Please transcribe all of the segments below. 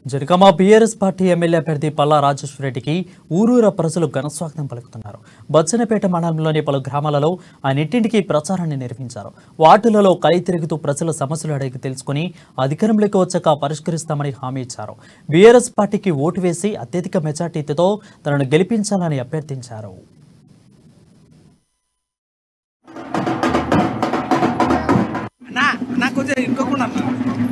Janagama BRS party MLA అభ్యర్థి పల్లా రెడ్డికి ఊరూర ప్రజలు ఘనస్వాగతం పలుకుతున్నారు బచ్చనపేట మండలంలోని పలు గ్రామాలలో ఆయన ఇంటింటికి ప్రచారాన్ని నిర్వహించారు వార్డులలో కై తిరుగుతూ ప్రజల సమస్యలు అడిగి తెలుసుకుని అధికారంలోకి వచ్చాక పరిష్కరిస్తామని హామీ ఇచ్చారు బీఆర్ఎస్ పార్టీకి ఓటు వేసి అత్యధిక మెజార్టీతో తనను గెలిపించాలని అభ్యర్థించారు నా నాకు కొంచెం ఇంకోకుండా అన్న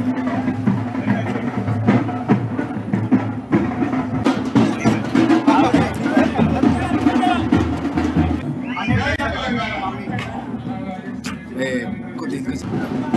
ఏ, కొద్దిగా తీసుకో.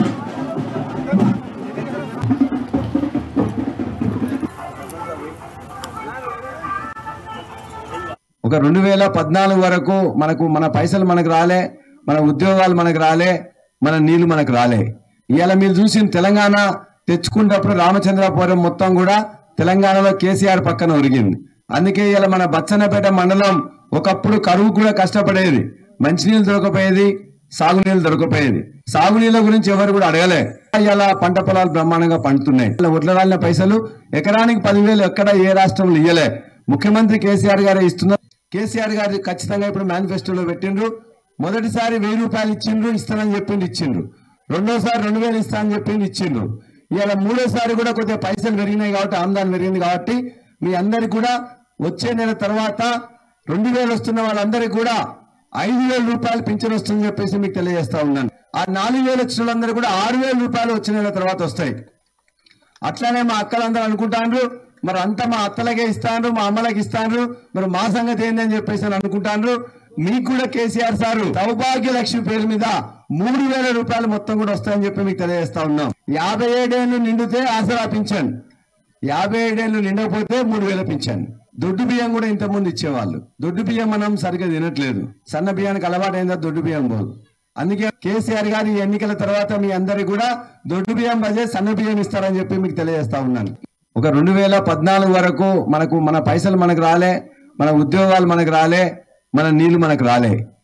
ఒక రెండు వేల పద్నాలుగు వరకు మనకు మన పైసలు మనకు రాలే మన ఉద్యోగాలు మనకు రాలే మన నీళ్లు మనకు రాలే ఇవాళ మీరు చూసిన తెలంగాణ తెచ్చుకున్నప్పుడు రామచంద్రపురం మొత్తం కూడా తెలంగాణలో కేసీఆర్ పక్కన ఒరిగింది అందుకే ఇవాళ మన బచ్చన్నపేట మండలం ఒకప్పుడు కరువు కూడా కష్టపడేది మంచినీళ్ళు దొరకపోయేది సాగునీళ్ళు దొరకపోయేది సాగునీళ్ళ గురించి ఎవరు కూడా అడగలే ఇలా పంట పొలాలు బ్రహ్మాండంగా పండుతున్నాయి ఇలా ఒడ్ల రాలిన పైసలు ఎకరానికి పదివేలు ఎక్కడ ఏ రాష్ట్రంలో ఇయ్యలే ముఖ్యమంత్రి కేసీఆర్ గారే ఇస్తున్నారు కేసీఆర్ గారు ఖచ్చితంగా ఇప్పుడు మేనిఫెస్టోలో పెట్టిండ్రు మొదటిసారి వెయ్యి రూపాయలు ఇచ్చిండ్రు ఇస్తానని చెప్పిండు ఇచ్చిండ్రు రెండోసారి రెండు వేలు ఇస్తా అని చెప్పిండు ఇచ్చిండ్రు ఇవాళ మూడోసారి కూడా కొద్దిగా పైసలు పెరిగినాయి కాబట్టి ఆమ్దాన్ పెరిగింది కాబట్టి మీ అందరికి కూడా వచ్చే నెల తర్వాత రెండు వేలు వస్తున్న వాళ్ళందరికీ కూడా ఐదు వేల రూపాయలు పింఛన్ వస్తుందని చెప్పేసి మీకు తెలియజేస్తా ఉన్నాను ఆ నాలుగు వేలు వచ్చిన వాళ్ళందరూ కూడా ఆరు వేల రూపాయలు వచ్చిన నెల తర్వాత వస్తాయి అట్లానే మా అక్కలందరూ అనుకుంటాండ్రు మరి అంతా మా అత్తలకే ఇస్తాండ్రు మా అమ్మలకి ఇస్తాండ్రు మరి మా సంగతి ఏందని చెప్పేసి అని అనుకుంటాండ్రు మీకు కూడా కేసీఆర్ సారు సౌభాగ్య లక్ష్మి పేరు మీద మూడు వేల రూపాయలు మొత్తం కూడా వస్తాయని చెప్పి మీకు తెలియజేస్తా ఉన్నాం యాభై ఏడేళ్లు నిండితే ఆసరా పింఛన్ యాభై ఏడేళ్లు నిండకపోతే మూడు వేల పింఛన్ దొడ్డు బియ్యం కూడా ఇంతకుముందు ఇచ్చేవాళ్ళు దొడ్డు బియ్యం మనం సరిగ్గా తినట్లేదు సన్న బియ్యానికి అలవాటైందా దొడ్డు బియ్యం పోదు అందుకే కేసీఆర్ గారు ఈ ఎన్నికల తర్వాత మీ అందరికి కూడా దొడ్డు బియ్యం బజే సన్న బియ్యం ఇస్తారని చెప్పి మీకు తెలియజేస్తా ఉన్నాను ఒక రెండు వేల పద్నాలుగు వరకు మనకు మన పైసలు మనకు రాలే మన ఉద్యోగాలు మనకు రాలే మన నీళ్లు మనకు రాలే